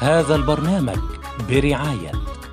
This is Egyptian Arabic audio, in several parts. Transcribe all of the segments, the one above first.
هذا البرنامج برعاية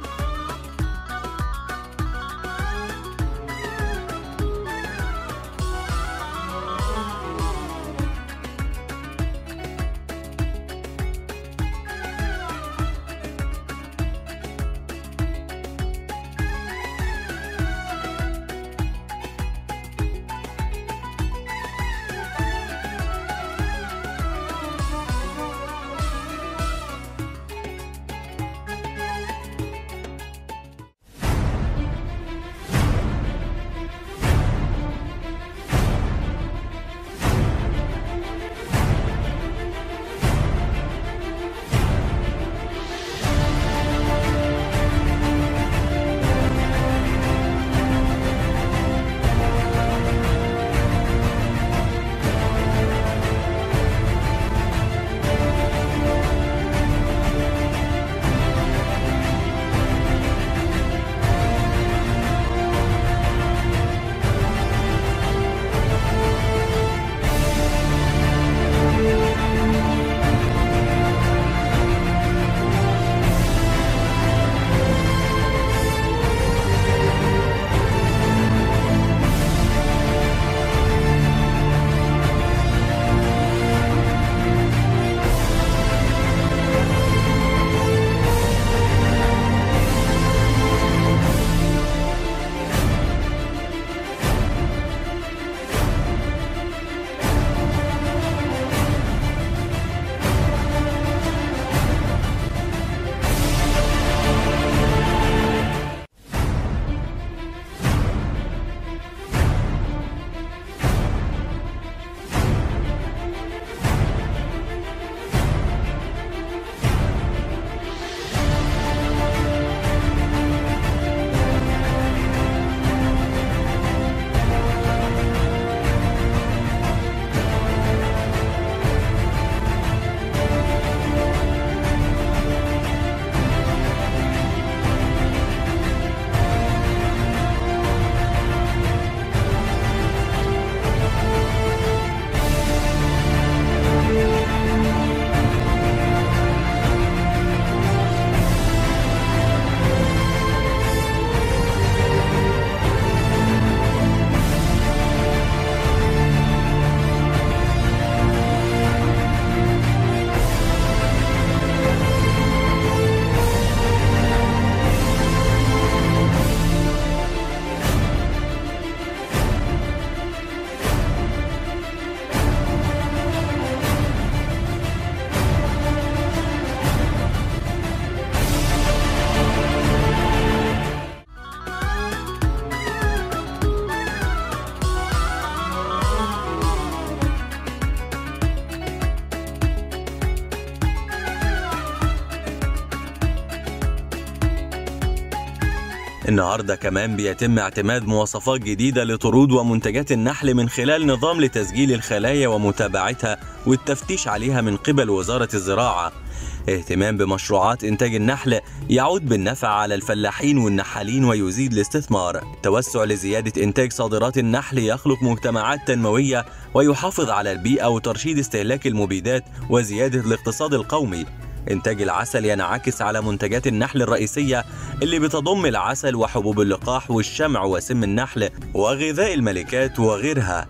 النهارده كمان بيتم اعتماد مواصفات جديدة لطرود ومنتجات النحل من خلال نظام لتسجيل الخلايا ومتابعتها والتفتيش عليها من قبل وزارة الزراعة. اهتمام بمشروعات إنتاج النحل يعود بالنفع على الفلاحين والنحالين ويزيد الاستثمار. توسع لزيادة إنتاج صادرات النحل يخلق مجتمعات تنموية ويحافظ على البيئة وترشيد استهلاك المبيدات وزيادة الاقتصاد القومي. إنتاج العسل ينعكس على منتجات النحل الرئيسية اللي بتضم العسل وحبوب اللقاح والشمع وسم النحل وغذاء الملكات وغيرها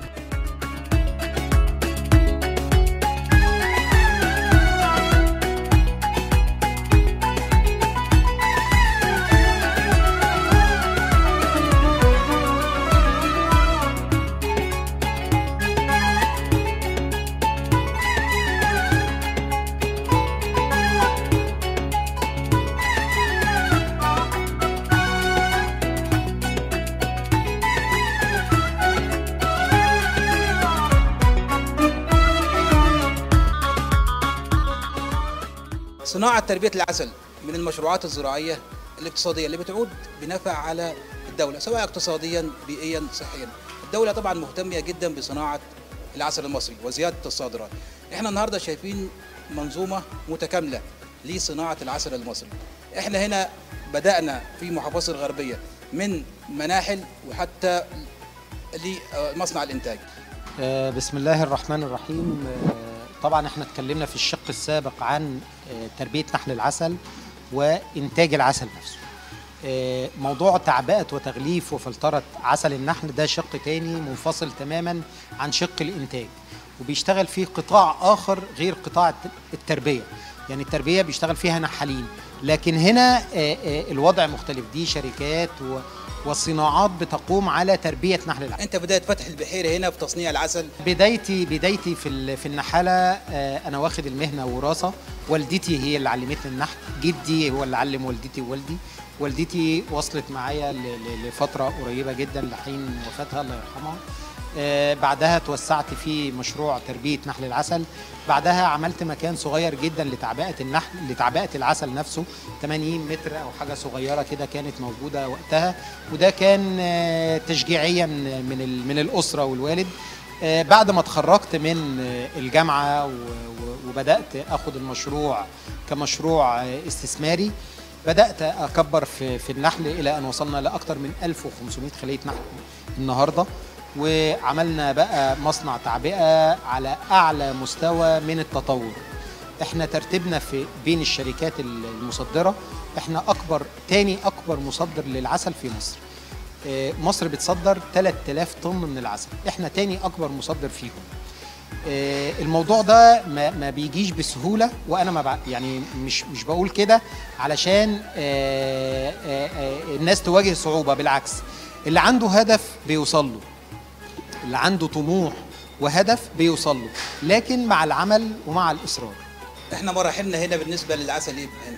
صناعة تربية العسل من المشروعات الزراعية الاقتصادية اللي بتعود بنفع على الدولة سواء اقتصاديا بيئيا صحيا الدولة طبعا مهتمة جدا بصناعة العسل المصري وزيادة الصادرات احنا النهاردة شايفين منظومة متكاملة لصناعة العسل المصري احنا هنا بدأنا في محافظة الغربية من مناحل وحتى لمصنع الإنتاج آه، بسم الله الرحمن الرحيم آه، طبعا احنا اتكلمنا في الشق السابق عن آه، تربيه نحل العسل وانتاج العسل نفسه آه، موضوع تعبئه وتغليف وفلتره عسل النحل ده شق تاني منفصل تماما عن شق الانتاج وبيشتغل فيه قطاع اخر غير قطاع الت- التربيه يعني التربيه بيشتغل فيها نحالين لكن هنا آه، آه، الوضع مختلف دي شركات و- وصناعات بتقوم على تربيه نحل العسل انت بدايه فتح البحيره هنا في تصنيع العسل بدايتي بدايتي في ال- في النحاله آه، انا واخد المهنه وراثه والدتي هي اللي علمتني النحل جدي هو اللي علم والدتي ووالدي والدتي وصلت معايا ل- ل- لفتره قريبه جدا لحين وفاتها الله يرحمها آه، بعدها توسعت في مشروع تربيه نحل العسل بعدها عملت مكان صغير جدا لتعبئه النحل لتعبئه العسل نفسه 80 متر او حاجه صغيره كده كانت موجوده وقتها وده كان آه، تشجيعيا من ال- من الاسره والوالد آه، بعد ما اتخرجت من آه، الجامعه و- و- وبدات اخد المشروع كمشروع آه، استثماري بدات اكبر في في النحل الى ان وصلنا لاكثر من 1500 خليه نحل النهارده وعملنا بقى مصنع تعبئه على اعلى مستوى من التطور احنا ترتيبنا في بين الشركات المصدره احنا اكبر تاني اكبر مصدر للعسل في مصر آه، مصر بتصدر 3000 طن من العسل احنا تاني اكبر مصدر فيهم آه، الموضوع ده ما, ما بيجيش بسهوله وانا ما بع- يعني مش مش بقول كده علشان آه، آه، آه، الناس تواجه صعوبه بالعكس اللي عنده هدف بيوصل له اللي عنده طموح وهدف بيوصل له لكن مع العمل ومع الاصرار احنا مراحلنا هنا بالنسبه للعسل ايه هنا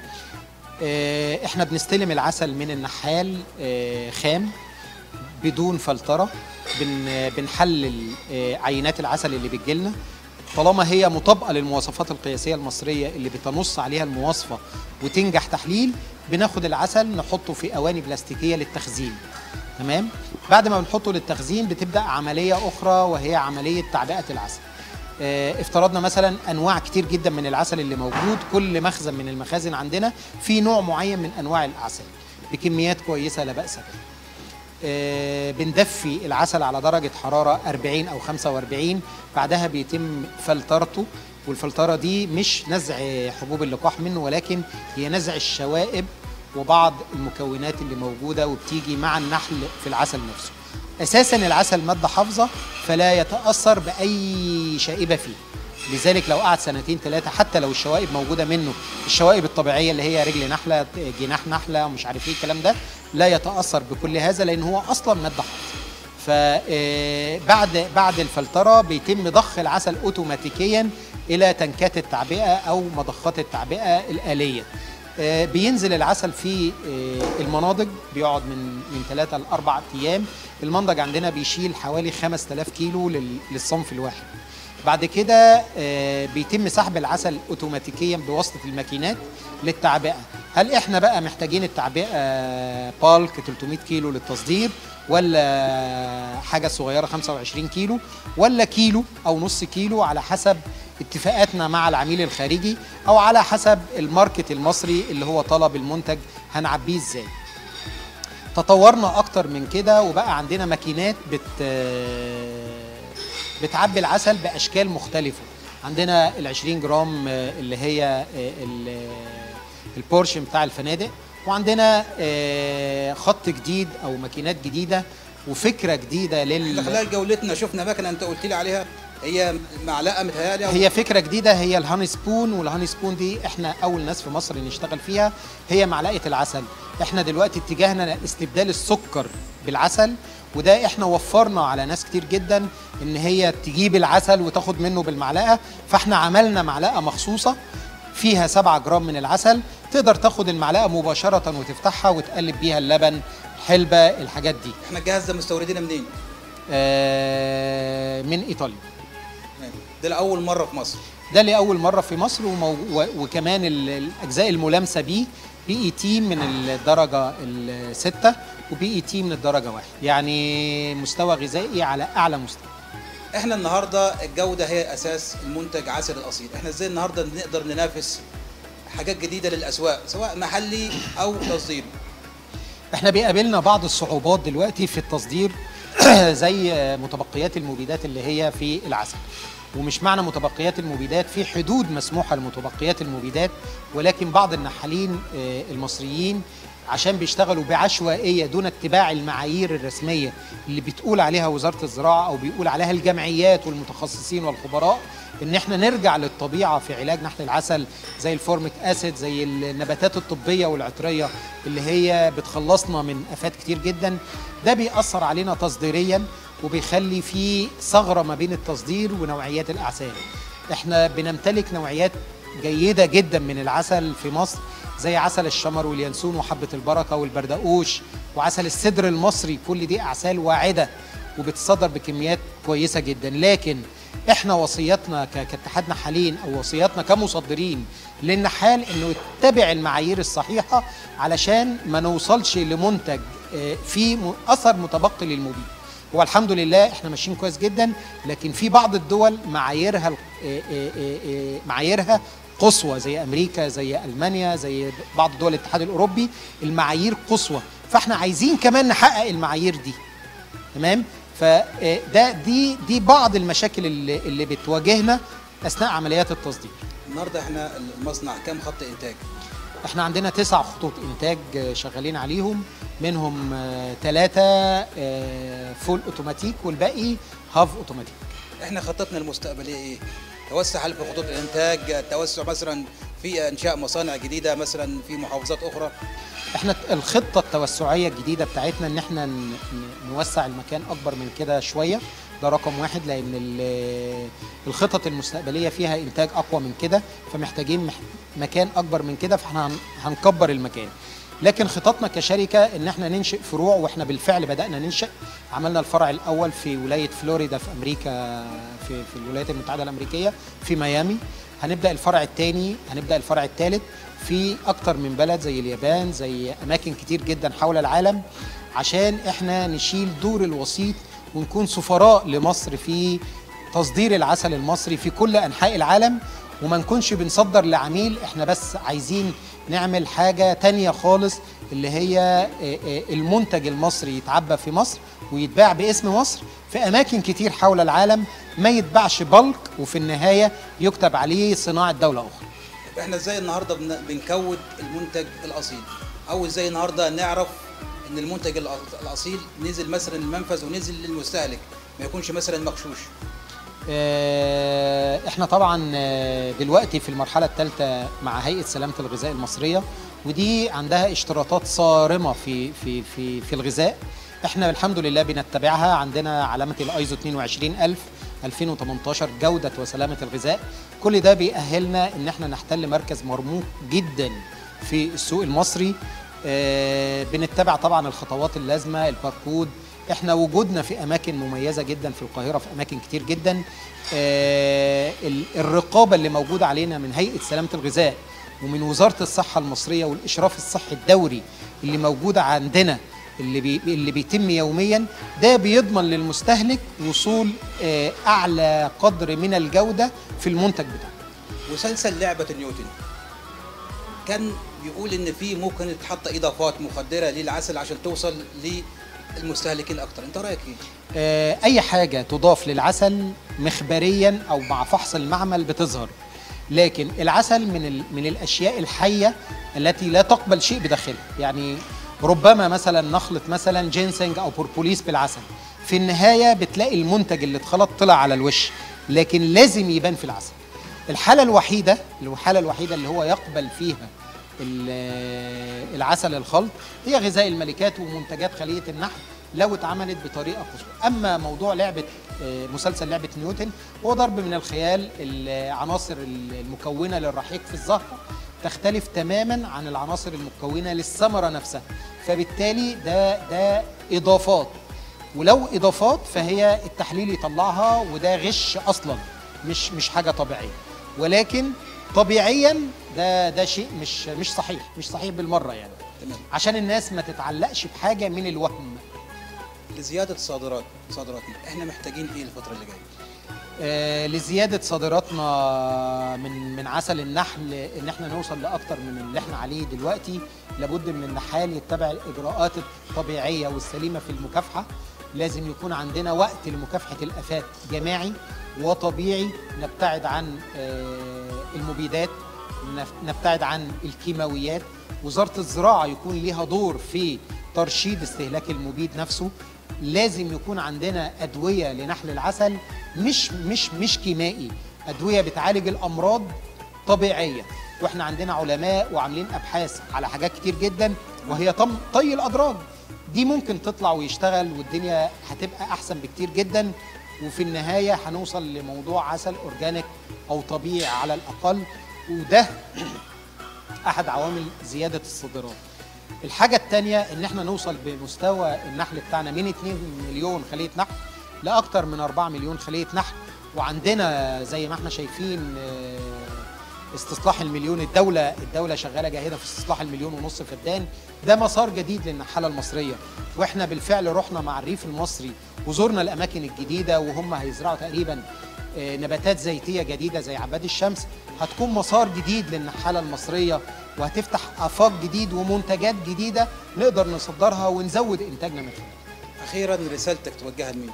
آه، احنا بنستلم العسل من النحال آه، خام بدون فلتره بن بنحلل آه، عينات العسل اللي بتجيلنا طالما هي مطابقه للمواصفات القياسيه المصريه اللي بتنص عليها المواصفه وتنجح تحليل بناخد العسل نحطه في اواني بلاستيكيه للتخزين تمام بعد ما بنحطه للتخزين بتبدا عمليه اخرى وهي عمليه تعبئه العسل آه، افترضنا مثلا انواع كتير جدا من العسل اللي موجود كل مخزن من المخازن عندنا في نوع معين من انواع العسل بكميات كويسه لا باس بها آه، بندفي العسل على درجة حرارة 40 أو 45 بعدها بيتم فلترته والفلترة دي مش نزع حبوب اللقاح منه ولكن هي نزع الشوائب وبعض المكونات اللي موجودة وبتيجي مع النحل في العسل نفسه أساسا العسل مادة حافظة فلا يتأثر بأي شائبة فيه لذلك لو قعد سنتين ثلاثة حتى لو الشوائب موجودة منه الشوائب الطبيعية اللي هي رجل نحلة جناح نحلة ومش عارف ايه الكلام ده لا يتأثر بكل هذا لأن هو أصلا مادة حافظة فبعد بعد الفلترة بيتم ضخ العسل أوتوماتيكيا إلى تنكات التعبئة أو مضخات التعبئة الآلية آه، بينزل العسل في آه، المناضج بيقعد من من ثلاثة لأربع أيام المنضج عندنا بيشيل حوالي 5000 كيلو لل- للصنف الواحد بعد كده آه، بيتم سحب العسل اوتوماتيكيا بواسطه الماكينات للتعبئه هل احنا بقى محتاجين التعبئه بالك 300 كيلو للتصدير ولا حاجه صغيره 25 كيلو ولا كيلو او نص كيلو على حسب اتفاقاتنا مع العميل الخارجي او على حسب الماركت المصري اللي هو طلب المنتج هنعبيه ازاي تطورنا اكتر من كده وبقى عندنا ماكينات بت بتعبي العسل باشكال مختلفه عندنا ال 20 جرام آه، اللي هي آه، ال- آه، البورشن بتاع الفنادق وعندنا آه، خط جديد او ماكينات جديده وفكره جديده احنا لل خلال جولتنا شفنا مكنه انت قلت لي عليها هي معلقه متهيألي أو- هي فكره جديده هي الهاني سبون والهاني سبون دي احنا اول ناس في مصر نشتغل فيها هي معلقه العسل احنا دلوقتي اتجاهنا لاستبدال السكر بالعسل وده احنا وفرنا على ناس كتير جدا ان هي تجيب العسل وتاخد منه بالمعلقه فاحنا عملنا معلقه مخصوصه فيها 7 جرام من العسل تقدر تاخد المعلقه مباشره وتفتحها وتقلب بيها اللبن الحلبه الحاجات دي احنا الجهاز ده مستوردينه منين؟ آه، من ايطاليا ده لاول مره في مصر ده لأول مرة في مصر ومو... و... وكمان ال- الأجزاء الملامسة بيه بي اي تي من الدرجة الستة وبي اي تي من الدرجة واحد يعني مستوى غذائي على أعلى مستوى احنا النهارده الجوده هي اساس المنتج عسل الاصيل احنا ازاي النهارده نقدر ننافس حاجات جديده للاسواق سواء محلي او تصديري احنا بيقابلنا بعض الصعوبات دلوقتي في التصدير زي متبقيات المبيدات اللي هي في العسل ومش معنى متبقيات المبيدات في حدود مسموحه لمتبقيات المبيدات ولكن بعض النحالين آه، المصريين عشان بيشتغلوا بعشوائيه دون اتباع المعايير الرسميه اللي بتقول عليها وزاره الزراعه او بيقول عليها الجمعيات والمتخصصين والخبراء ان احنا نرجع للطبيعه في علاج نحل العسل زي الفورميك اسيد زي النباتات الطبيه والعطريه اللي هي بتخلصنا من افات كتير جدا ده بيأثر علينا تصديريا وبيخلي في ثغره ما بين التصدير ونوعيات الاعسال احنا بنمتلك نوعيات جيده جدا من العسل في مصر زي عسل الشمر واليانسون وحبه البركه والبردقوش وعسل السدر المصري كل دي اعسال واعده وبتصدر بكميات كويسه جدا لكن احنا وصيتنا ك- كاتحاد نحالين او وصيتنا كمصدرين للنحال انه يتبع المعايير الصحيحه علشان ما نوصلش لمنتج آه، فيه م- اثر متبقي للمبيد هو الحمد لله احنا ماشيين كويس جدا لكن في بعض الدول معاييرها ال- آه، آه، آه، آه، معاييرها قصوى زي امريكا زي المانيا زي بعض دول الاتحاد الاوروبي المعايير قصوى فاحنا عايزين كمان نحقق المعايير دي تمام فده دي دي بعض المشاكل اللي, اللي بتواجهنا اثناء عمليات التصدير النهارده احنا المصنع كام خط انتاج احنا عندنا تسع خطوط انتاج آه، شغالين عليهم منهم ثلاثه فول اوتوماتيك والباقي هاف اوتوماتيك احنا خطتنا المستقبليه ايه توسع هل في خطوط الانتاج توسع مثلا في انشاء مصانع جديده مثلا في محافظات اخرى احنا الخطه التوسعيه الجديده بتاعتنا ان احنا ن- ن- نوسع المكان اكبر من كده شويه ده رقم واحد لان ال- الخطط المستقبليه فيها انتاج اقوى من كده فمحتاجين مح- مكان اكبر من كده فاحنا هن- هنكبر المكان لكن خططنا كشركه ان احنا ننشئ فروع واحنا بالفعل بدانا ننشئ عملنا الفرع الاول في ولايه فلوريدا في امريكا في في الولايات المتحده الامريكيه في ميامي هنبدا الفرع الثاني هنبدا الفرع الثالث في اكتر من بلد زي اليابان زي اماكن كتير جدا حول العالم عشان احنا نشيل دور الوسيط ونكون سفراء لمصر في تصدير العسل المصري في كل انحاء العالم وما نكونش بنصدر لعميل احنا بس عايزين نعمل حاجة تانية خالص اللي هي آه، آه، المنتج المصري يتعبى في مصر ويتباع باسم مصر في أماكن كتير حول العالم ما يتباعش بلك وفي النهاية يكتب عليه صناعة دولة أخرى احنا ازاي النهارده بن- بنكود المنتج الاصيل او ازاي النهارده نعرف ان المنتج الأ- الاصيل نزل مثلا المنفذ ونزل للمستهلك ما يكونش مثلا مغشوش آه، احنا طبعا آه، دلوقتي في المرحله الثالثه مع هيئه سلامه الغذاء المصريه ودي عندها اشتراطات صارمه في في في في الغذاء احنا الحمد لله بنتبعها عندنا علامه الايزو 22000 2018 جوده وسلامه الغذاء كل ده بيأهلنا ان احنا نحتل مركز مرموق جدا في السوق المصري آه، بنتبع طبعا الخطوات اللازمه الباركود احنا وجودنا في اماكن مميزه جدا في القاهره في اماكن كتير جدا آه، ال- الرقابه اللي موجوده علينا من هيئه سلامه الغذاء ومن وزاره الصحه المصريه والاشراف الصحي الدوري اللي موجوده عندنا اللي بي اللي بيتم يوميا ده بيضمن للمستهلك وصول آه، اعلى قدر من الجوده في المنتج بتاعه مسلسل لعبه نيوتن كان بيقول ان في ممكن تتحط اضافات مخدره للعسل عشان توصل للمستهلكين اكتر انت رايك ايه آه، اي حاجه تضاف للعسل مخبريا او مع فحص المعمل بتظهر لكن العسل من ال- من الاشياء الحيه التي لا تقبل شيء بداخلها يعني ربما مثلا نخلط مثلا جينسنج او بوربوليس بالعسل في النهايه بتلاقي المنتج اللي اتخلط طلع على الوش لكن لازم يبان في العسل الحاله الوحيده الحاله الوحيده اللي هو يقبل فيها ال- العسل الخلط هي غذاء الملكات ومنتجات خليه النحل لو اتعملت بطريقه قصوى اما موضوع لعبه آه، مسلسل لعبه نيوتن هو ضرب من الخيال العناصر المكونه للرحيق في الزهره تختلف تماما عن العناصر المكونه للثمره نفسها فبالتالي ده ده اضافات ولو اضافات فهي التحليل يطلعها وده غش اصلا مش مش حاجه طبيعيه ولكن طبيعيا ده ده شيء مش مش صحيح مش صحيح بالمره يعني تمام عشان الناس ما تتعلقش بحاجه من الوهم لزياده صادرات صادراتنا احنا محتاجين ايه الفتره اللي جايه آه، لزياده صادراتنا من من عسل النحل ان احنا نوصل لاكتر من اللي احنا عليه دلوقتي لابد من النحال يتبع الاجراءات الطبيعيه والسليمه في المكافحه لازم يكون عندنا وقت لمكافحه الافات جماعي وطبيعي نبتعد عن آه، المبيدات نف- نبتعد عن الكيماويات وزاره الزراعه يكون ليها دور في ترشيد استهلاك المبيد نفسه لازم يكون عندنا ادويه لنحل العسل مش مش مش كيمائي ادويه بتعالج الامراض طبيعيه واحنا عندنا علماء وعاملين ابحاث على حاجات كتير جدا وهي طم طي الادراج دي ممكن تطلع ويشتغل والدنيا هتبقى احسن بكتير جدا وفي النهايه هنوصل لموضوع عسل اورجانيك او طبيعي على الاقل وده احد عوامل زياده الصادرات الحاجه الثانيه ان احنا نوصل بمستوى النحل بتاعنا من 2 مليون خليه نحل لاكثر من 4 مليون خليه نحل وعندنا زي ما احنا شايفين آه، استصلاح المليون الدوله الدوله شغاله جاهده في استصلاح المليون ونص فدان ده مسار جديد للنحاله المصريه واحنا بالفعل رحنا مع الريف المصري وزرنا الاماكن الجديده وهم هيزرعوا تقريبا آه، نباتات زيتيه جديده زي عباد الشمس هتكون مسار جديد للنحاله المصريه وهتفتح افاق جديد ومنتجات جديده نقدر نصدرها ونزود انتاجنا من خلالها اخيرا رسالتك توجهها لمين؟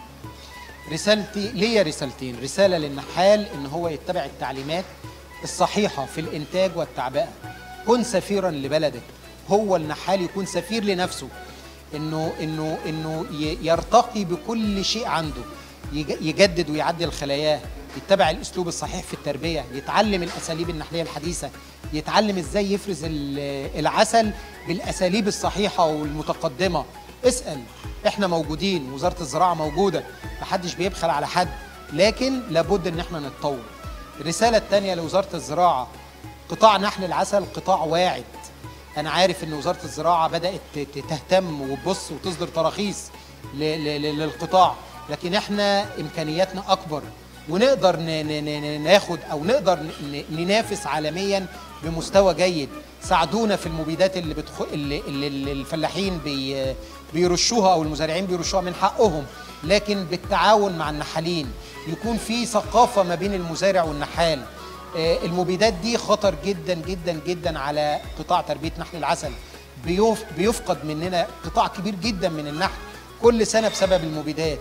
رسالتي ليا رسالتين رسالة للنحال إن هو يتبع التعليمات الصحيحة في الإنتاج والتعبئة كن سفيرا لبلدك هو النحال يكون سفير لنفسه إنه إنه إنه ي- يرتقي بكل شيء عنده يج- يجدد ويعدل خلاياه يتبع الأسلوب الصحيح في التربية يتعلم الأساليب النحلية الحديثة يتعلم إزاي يفرز ال- العسل بالأساليب الصحيحة والمتقدمة اسأل احنا موجودين وزارة الزراعة موجودة محدش بيبخل على حد لكن لابد ان احنا نتطور الرسالة الثانية لوزارة الزراعة قطاع نحل العسل قطاع واعد انا عارف ان وزارة الزراعة بدأت ت- ت- تهتم وتبص وتصدر تراخيص ل- ل- ل- للقطاع لكن احنا امكانياتنا اكبر ونقدر ن- ن- ن- ناخد او نقدر ن- ننافس عالميا بمستوى جيد ساعدونا في المبيدات اللي بتخ... اللي, اللي اللي الفلاحين بي... بيرشوها او المزارعين بيرشوها من حقهم لكن بالتعاون مع النحالين يكون في ثقافه ما بين المزارع والنحال آه، المبيدات دي خطر جدا جدا جدا على قطاع تربيه نحل العسل بيف... بيفقد مننا قطاع كبير جدا من النحل كل سنه بسبب المبيدات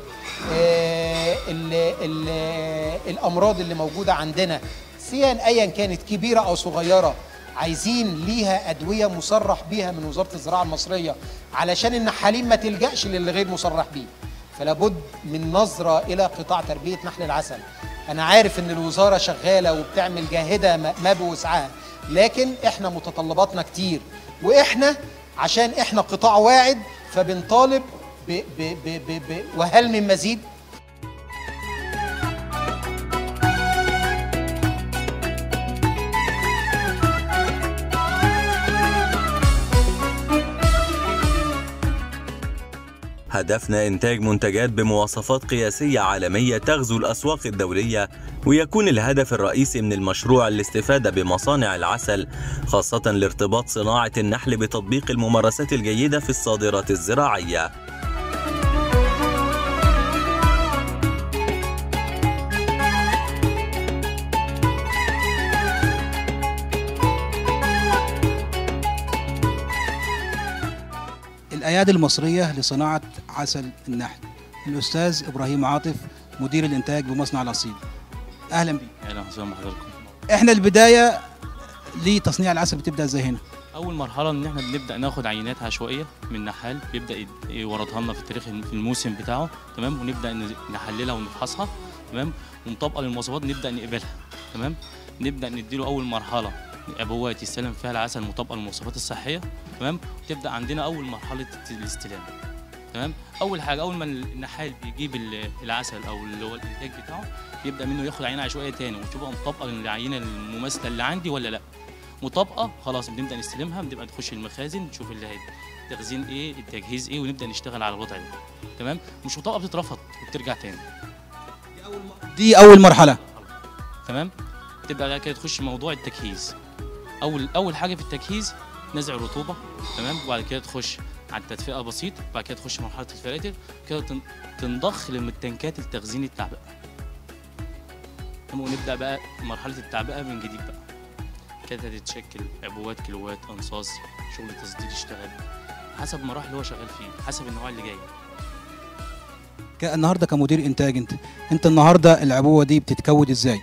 آه، ال ال الامراض اللي موجوده عندنا سواء ايا كانت كبيره او صغيره عايزين ليها ادويه مصرح بيها من وزاره الزراعه المصريه علشان النحالين ما تلجاش للي غير مصرح بيه فلا بد من نظره الى قطاع تربيه نحل العسل انا عارف ان الوزاره شغاله وبتعمل جاهده ما ما بوسعها لكن احنا متطلباتنا كتير واحنا عشان احنا قطاع واعد فبنطالب ب ب ب ب ب وهل من مزيد هدفنا إنتاج منتجات بمواصفات قياسية عالمية تغزو الأسواق الدولية ويكون الهدف الرئيسي من المشروع الاستفادة بمصانع العسل خاصة لارتباط صناعة النحل بتطبيق الممارسات الجيدة في الصادرات الزراعية الايادي المصريه لصناعه عسل النحل الاستاذ ابراهيم عاطف مدير الانتاج بمصنع الاصيل اهلا بيك اهلا وسهلا بحضراتكم احنا البدايه لتصنيع العسل بتبدا ازاي هنا اول مرحله ان احنا بنبدا ناخد عينات عشوائيه من نحال بيبدا يد- يوردها لنا في التاريخ في الموسم بتاعه تمام ونبدا ن- نحللها ونفحصها تمام ومطابقه للمواصفات نبدا نقبلها تمام نبدا نديله اول مرحله ابوات يستلم فيها العسل مطابقه للمواصفات الصحيه تمام وتبدا عندنا اول مرحله الاستلام تمام اول حاجه اول ما النحال بيجيب ال- العسل او اللي هو الانتاج بتاعه يبدا منه ياخد عينه عشوائيه تاني وتبقى مطابقه للعينه المماثله اللي عندي ولا لا مطابقه خلاص بنبدا نستلمها بنبقى نخش المخازن نشوف اللي هي التخزين ايه التجهيز ايه ونبدا نشتغل على الوضع ده تمام مش مطابقه بتترفض وبترجع تاني دي اول مرحله تمام تبقى بقى كده تخش موضوع التجهيز اول اول حاجه في التجهيز نزع الرطوبه تمام وبعد كده تخش على التدفئه بسيط بعد كده تخش مرحله الفلاتر كده تن- تنضخ للتنكات التخزين التعبئه تمام ونبدا بقى مرحله التعبئه من جديد بقى كده هتتشكل عبوات كيلوات انصاص شغل تصدير يشتغل حسب المراحل اللي هو شغال فيه حسب النوع اللي جاي ك- النهارده كمدير انتاج انت انت النهارده العبوه دي بتتكود ازاي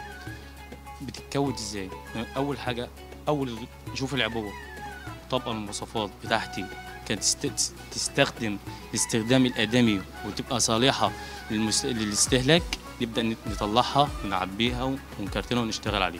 بتتكود ازاي اول حاجه اول شوف العبوه طبقا المواصفات بتاعتي كانت تست- تستخدم الاستخدام الادمي وتبقى صالحه للمس... للاستهلاك نبدا نت- نطلعها ونعبيها ونكرتنها ونشتغل عليها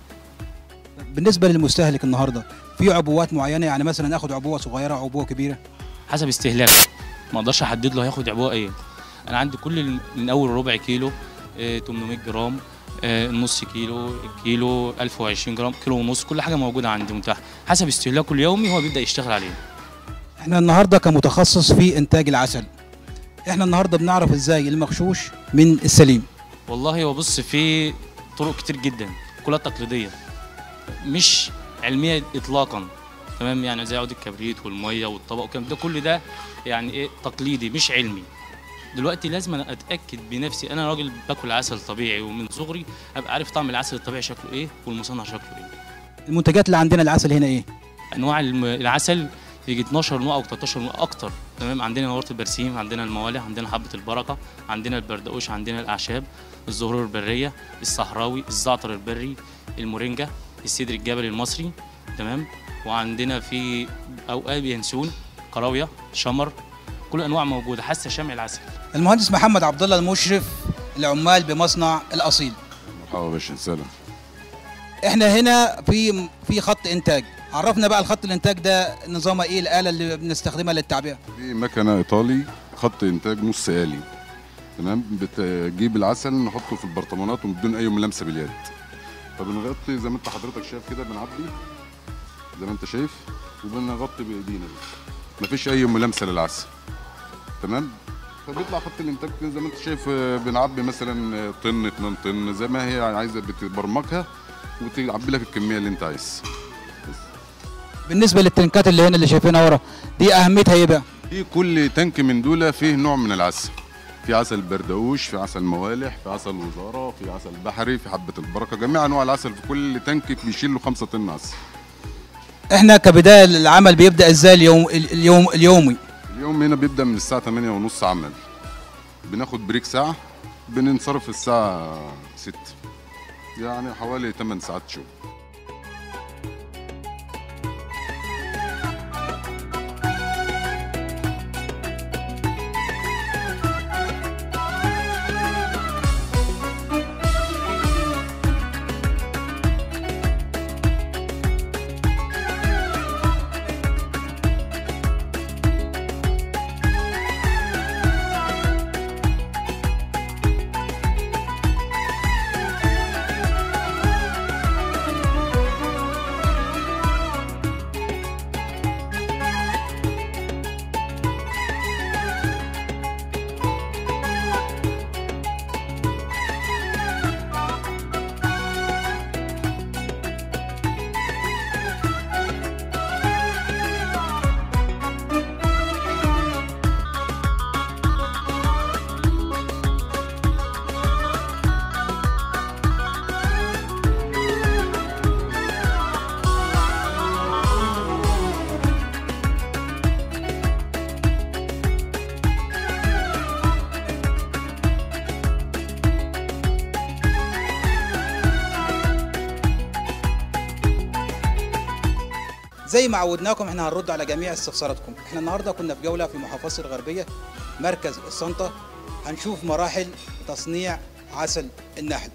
بالنسبه للمستهلك النهارده في عبوات معينه يعني مثلا اخد عبوه صغيره عبوه كبيره حسب استهلاكه ما اقدرش احدد له هياخد عبوه ايه انا عندي كل ال- من اول ربع كيلو آه، 800 جرام آه، نص كيلو كيلو 1020 جرام كيلو ونص كل حاجه موجوده عندي متاحه حسب استهلاكه اليومي هو بيبدا يشتغل عليه احنا النهارده كمتخصص في انتاج العسل احنا النهارده بنعرف ازاي المغشوش من السليم والله هو بص في طرق كتير جدا كلها تقليديه مش علميه اطلاقا تمام يعني زي عود الكبريت والميه والطبق والكلام ده كل ده يعني ايه تقليدي مش علمي دلوقتي لازم أنا اتاكد بنفسي انا راجل باكل عسل طبيعي ومن صغري ابقى عارف طعم العسل الطبيعي شكله ايه والمصنع شكله ايه المنتجات اللي عندنا العسل هنا ايه انواع الم- العسل يجي 12 نوع او 13 نوع اكتر تمام عندنا نوره البرسيم عندنا الموالح عندنا حبه البركه عندنا البردقوش عندنا الاعشاب الزهور البريه الصحراوي الزعتر البري المورينجا السدر الجبلي المصري تمام وعندنا في اوقات ينسون قراويه شمر كل انواع موجوده حتى شمع العسل المهندس محمد عبد الله المشرف العمال بمصنع الاصيل مرحبا يا باشا سلام احنا هنا في في خط انتاج عرفنا بقى الخط الانتاج ده نظامها ايه الاله اللي بنستخدمها للتعبئه دي مكنه ايطالي خط انتاج نص آلي تمام بتجيب العسل نحطه في البرطمانات وبدون اي ملامسه باليد فبنغطي زي ما انت حضرتك شايف كده بنعبي زي ما انت شايف وبنغطي بايدينا مفيش اي ملامسه للعسل تمام فبيطلع خط الانتاج كده زي ما انت شايف آه، بنعبي مثلا آه، طن 2 طن زي ما هي عايزه بتبرمجها وتعبي لك الكميه اللي انت عايزها بالنسبه للتنكات اللي هنا اللي شايفينها ورا دي اهميتها ايه بقى في كل تانك من دول فيه نوع من العسل في عسل بردقوش في عسل موالح في عسل وزاره في عسل بحري في حبه البركه جميع انواع العسل في كل تانك بيشيل له 5 طن عسل احنا كبدايه العمل بيبدا ازاي اليوم اليوم اليومي اليوم هنا بيبدا من الساعه 8 ونص عمل بناخد بريك ساعه بننصرف الساعه 6 يعني حوالي 8 ساعات شغل زي ما عودناكم احنا هنرد على جميع استفساراتكم احنا النهارده كنا في جوله في محافظه الغربيه مركز السلطه هنشوف مراحل تصنيع عسل النحل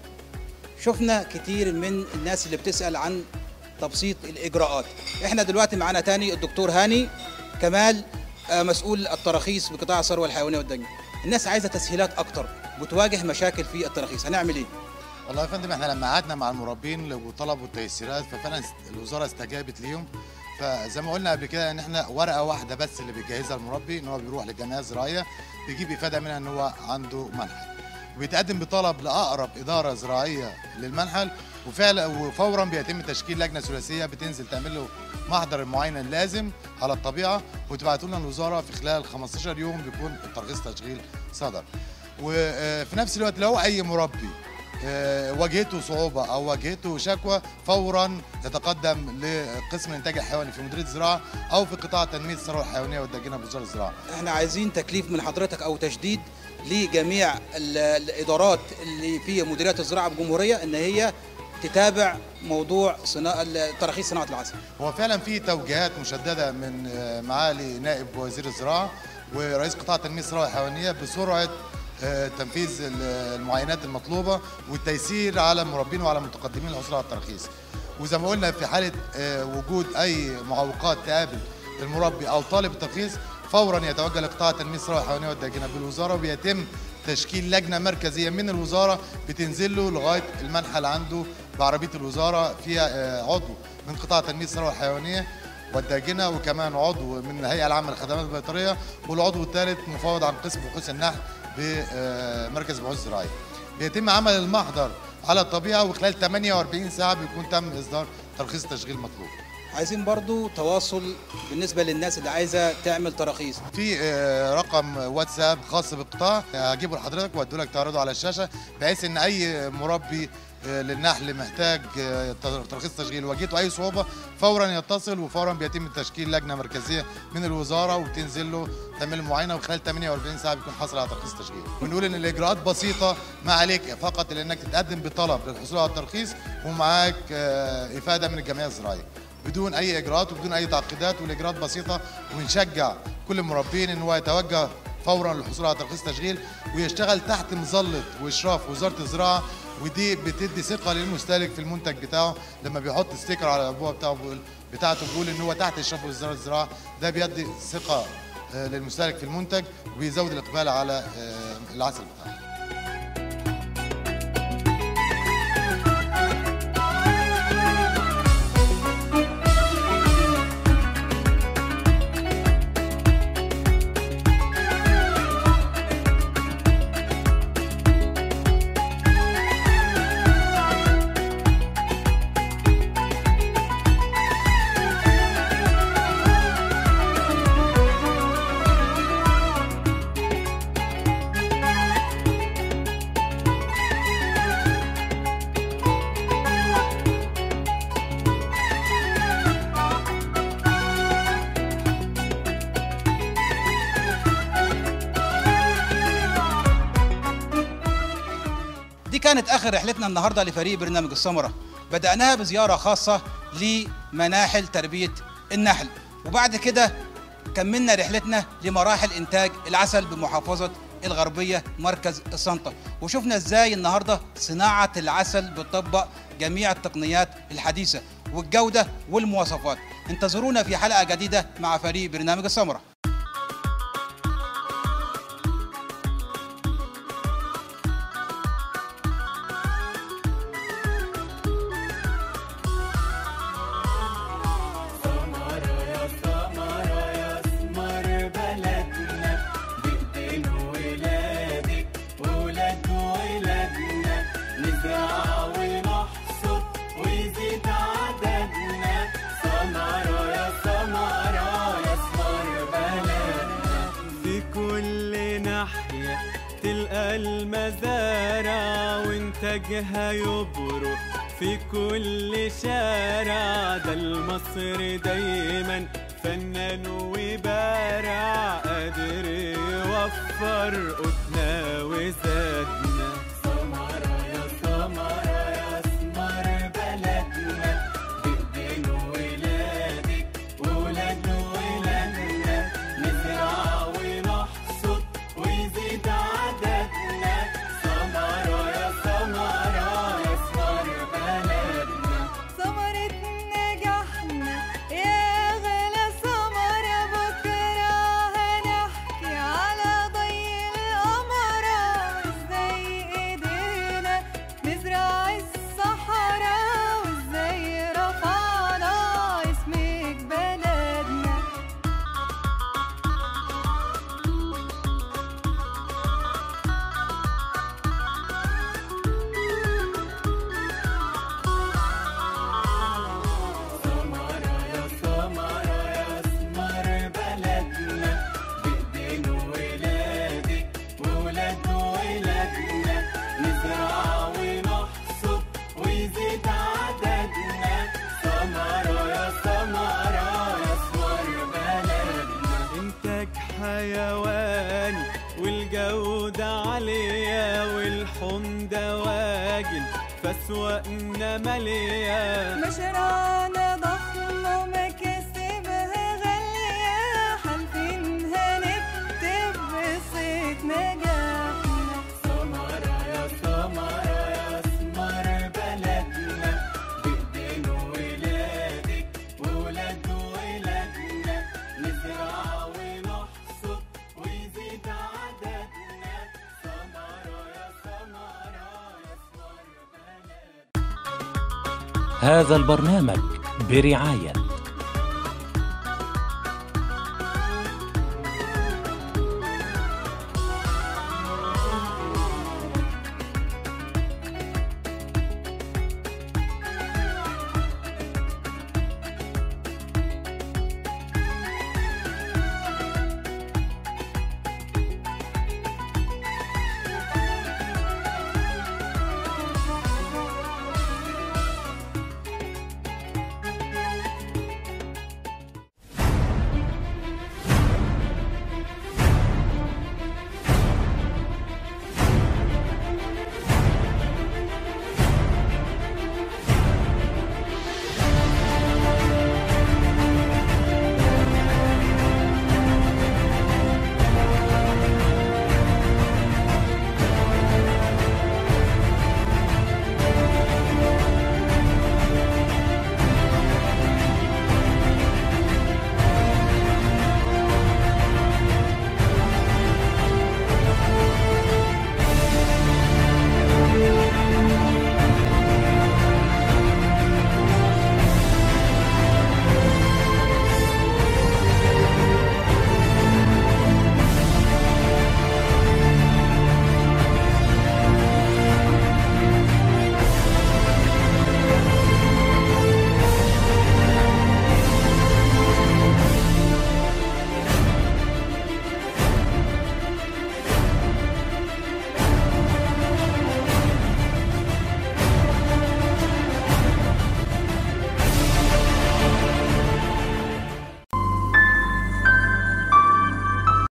شفنا كتير من الناس اللي بتسال عن تبسيط الاجراءات احنا دلوقتي معانا تاني الدكتور هاني كمال آه، مسؤول التراخيص بقطاع الثروه الحيوانيه والدنيا الناس عايزه تسهيلات اكتر بتواجه مشاكل في التراخيص هنعمل ايه والله يا فندم احنا لما قعدنا مع المربين وطلبوا التيسيرات ففعلا الوزاره استجابت ليهم فزي ما قلنا قبل كده ان احنا ورقه واحده بس اللي بيجهزها المربي ان هو بيروح للجمعيه الزراعيه بيجيب افاده منها ان هو عنده منحل وبيتقدم بطلب لاقرب اداره زراعيه للمنحل وفعلا وفورا بيتم تشكيل لجنه ثلاثيه بتنزل تعمل له محضر المعاينه اللازم على الطبيعه وتبعته لنا الوزاره في خلال 15 يوم بيكون الترخيص تشغيل صدر وفي نفس الوقت لو اي مربي آه، واجهته صعوبه او واجهته شكوى فورا يتقدم لقسم الانتاج الحيواني في مديريه الزراعه او في قطاع تنميه الثروه الحيوانيه والداجنه بوزاره الزراعه احنا عايزين تكليف من حضرتك او تشديد لجميع ال- الادارات اللي في مديريات الزراعه بالجمهوريه ان هي تتابع موضوع صناعه تراخيص صناعه العسل هو فعلا في توجيهات مشدده من آه، معالي نائب وزير الزراعه ورئيس قطاع تنميه الثروه الحيوانيه بسرعه آه، تنفيذ ال- المعاينات المطلوبه والتيسير على المربين وعلى المتقدمين للحصول على الترخيص وزي ما قلنا في حاله آه، وجود اي معوقات تقابل المربي او طالب الترخيص فورا يتوجه لقطاع تنميه الثروه الحيوانيه والداجنه بالوزاره وبيتم تشكيل لجنه مركزيه من الوزاره بتنزل له لغايه المنحى اللي عنده بعربيه الوزاره فيها آه، عضو من قطاع تنميه الثروه الحيوانيه والداجنه وكمان عضو من الهيئه العامه للخدمات البيطريه والعضو الثالث مفوض عن قسم بحوث النحل بمركز البحوث الزراعيه. بيتم عمل المحضر على الطبيعه وخلال 48 ساعه بيكون تم اصدار ترخيص تشغيل مطلوب. عايزين برضو تواصل بالنسبه للناس اللي عايزه تعمل تراخيص في آه، رقم واتساب خاص بالقطاع هجيبه لحضرتك واديه لك تعرضه على الشاشه بحيث ان اي مربي آه، للنحل محتاج آه، ترخيص تشغيل واجهته اي صعوبه فورا يتصل وفورا بيتم تشكيل لجنه مركزيه من الوزاره وبتنزل له تعمل معاينه وخلال 48 ساعه بيكون حصل على ترخيص تشغيل بنقول ان الاجراءات بسيطه ما عليك فقط الا انك تتقدم بطلب للحصول على الترخيص ومعاك آه، افاده من الجمعيه الزراعيه بدون اي اجراءات وبدون اي تعقيدات والاجراءات بسيطه ونشجع كل المربين ان هو يتوجه فورا للحصول على ترخيص تشغيل ويشتغل تحت مظله واشراف وزاره الزراعه ودي بتدي ثقه للمستهلك في المنتج بتاعه لما بيحط ستيكر على الابوه بتاعه بيقول بتاعته بيقول ان هو تحت اشراف وزاره الزراعه ده بيدي ثقه آه، للمستهلك في المنتج وبيزود الاقبال على آه، العسل بتاعه دي كانت اخر رحلتنا النهارده لفريق برنامج السمره بداناها بزياره خاصه لمناحل تربيه النحل وبعد كده كملنا رحلتنا لمراحل انتاج العسل بمحافظه الغربيه مركز السنطه وشفنا ازاي النهارده صناعه العسل بتطبق جميع التقنيات الحديثه والجوده والمواصفات انتظرونا في حلقه جديده مع فريق برنامج السمره في كل ناحية تلقى المزارع وانتاجها يبرق في كل شارع ده المصري دايما فنان وبارع قادر يوفر قوتنا وزادنا سمرة يا سمرة يا اسمر بلدنا بإيدين ولادك ولاد ولادنا نزرع ونحصد ويزيد عددنا سمرة يا سمرة يا اسمر بلدنا ثمرة نجاحنا يا غلا ثمرة بكرة هنحكي على ضي القمرة وازاي وأسواقنا مالية مشروعنا ضخم ومكاسبها غالية حالفين هنكتب قصة نجاحنا سمرة يا سمرة يا اسمر بلدنا بإيدين ولادك وولاد ولادنا نزرع ونحصد ويزيد عددنا سمرة يا سمرة يا اسمر بلدنا هذا البرنامج برعاية